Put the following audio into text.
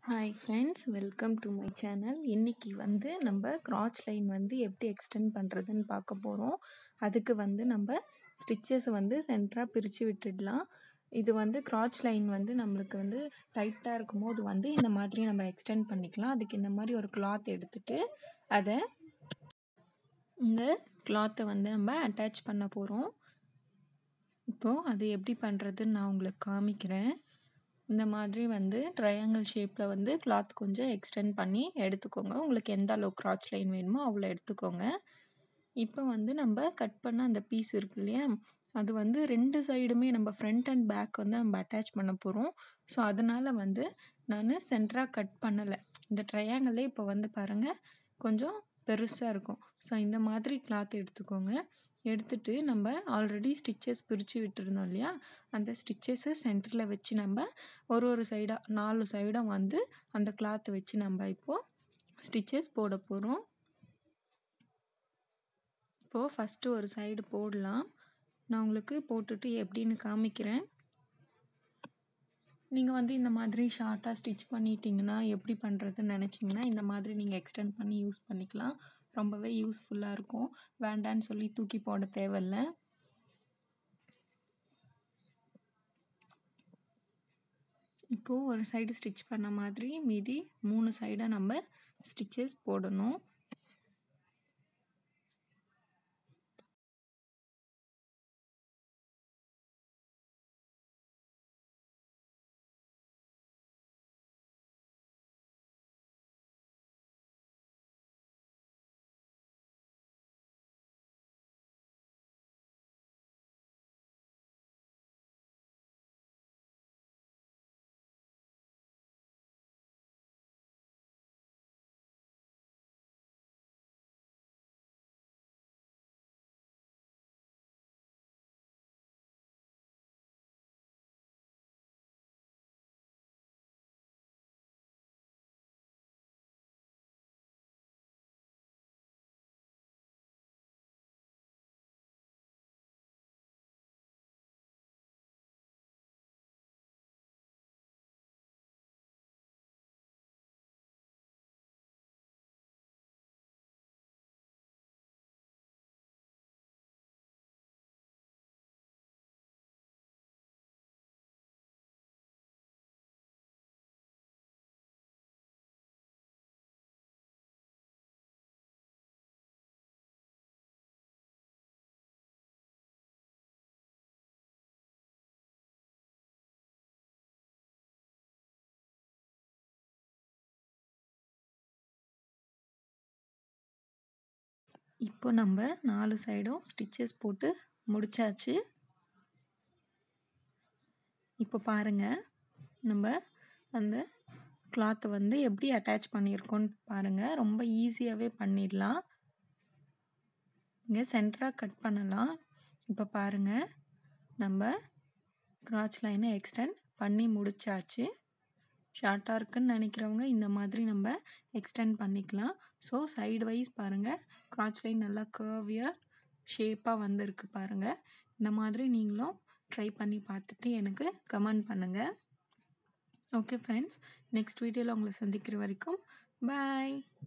hi friends welcome to my channel இன்னைக்கு வந்து நம்ம கிராச் லைன் வந்து எப்படி எக்ஸ்டெண்ட் பண்ணுறதுன்னு பார்க்க போகிறோம் அதுக்கு வந்து நம்ம ஸ்டிச்சஸ் வந்து சென்டராக பிரித்து விட்டுடலாம் இது வந்து கிராச் லைன் வந்து நம்மளுக்கு வந்து டைட்டாக இருக்கும்போது வந்து இந்த மாதிரி நம்ம எக்ஸ்டெண்ட் பண்ணிக்கலாம் அதுக்கு இந்த மாதிரி ஒரு கிளாத் எடுத்துட்டு அதை இந்த கிளாத்தை வந்து நம்ம அட்டாச் பண்ண போகிறோம் இப்போது அது எப்படி பண்ணுறதுன்னு நான் உங்களுக்கு காமிக்கிறேன் இந்த மாதிரி வந்து ட்ரையாங்கிள் ஷேப்பில் வந்து கிளாத் கொஞ்சம் எக்ஸ்டெண்ட் பண்ணி எடுத்துக்கோங்க உங்களுக்கு எந்த அளவு கிராச் லைன் வேணுமோ அவ்வளோ எடுத்துக்கோங்க இப்போ வந்து நம்ம கட் பண்ண அந்த பீஸ் இருக்கு இல்லையா அது வந்து ரெண்டு சைடுமே நம்ம ஃப்ரண்ட் அண்ட் பேக் வந்து நம்ம அட்டாச் பண்ண போகிறோம் ஸோ அதனால் வந்து நான் சென்டராக கட் பண்ணலை இந்த ட்ரையாங்கிளே இப்போ வந்து பாருங்கள் கொஞ்சம் பெருசாக இருக்கும் ஸோ இந்த மாதிரி கிளாத் எடுத்துக்கோங்க எடுத்துட்டு நம்ம ஆல்ரெடி ஸ்டிச்சஸ் பிரித்து விட்டுருந்தோம் இல்லையா அந்த ஸ்டிச்சஸை சென்டரில் வச்சு நம்ம ஒரு ஒரு சைடாக நாலு சைடும் வந்து அந்த கிளாத்தை வச்சு நம்ம இப்போது ஸ்டிச்சஸ் போட போகிறோம் இப்போது ஃபஸ்ட்டு ஒரு சைடு போடலாம் நான் உங்களுக்கு போட்டுட்டு எப்படின்னு காமிக்கிறேன் நீங்கள் வந்து இந்த மாதிரி ஷார்ட்டாக ஸ்டிச் பண்ணிட்டீங்கன்னா எப்படி பண்ணுறதுன்னு நினச்சிங்கன்னா இந்த மாதிரி நீங்கள் எக்ஸ்டெண்ட் பண்ணி யூஸ் பண்ணிக்கலாம் ரொம்பவே யூஸ்ஃபுல்லாக இருக்கும் வேண்டான்னு சொல்லி தூக்கி போட தேவையில்ல இப்போது ஒரு சைடு ஸ்டிச் பண்ண மாதிரி மீதி மூணு சைடாக நம்ம ஸ்டிச்சஸ் போடணும் இப்போ நம்ம நாலு சைடும் ஸ்டிச்சஸ் போட்டு முடிச்சாச்சு இப்போ பாருங்கள் நம்ம அந்த கிளாத்தை வந்து எப்படி அட்டாச் பண்ணியிருக்கோன்னு பாருங்கள் ரொம்ப ஈஸியாகவே பண்ணிடலாம் இங்கே சென்டராக கட் பண்ணலாம் இப்போ பாருங்கள் நம்ம கிராச் லைனை எக்ஸ்டெண்ட் பண்ணி முடிச்சாச்சு ஷார்ட்டாக இருக்குன்னு நினைக்கிறவங்க இந்த மாதிரி நம்ம எக்ஸ்டெண்ட் பண்ணிக்கலாம் ஸோ சைடு வைஸ் பாருங்கள் கிராச் லைன் நல்லா கர்வியாக ஷேப்பாக வந்திருக்கு பாருங்கள் இந்த மாதிரி நீங்களும் ட்ரை பண்ணி பார்த்துட்டு எனக்கு கமெண்ட் பண்ணுங்கள் ஓகே ஃப்ரெண்ட்ஸ் நெக்ஸ்ட் வீடியோவில் உங்களை சந்திக்கிற வரைக்கும் பாய்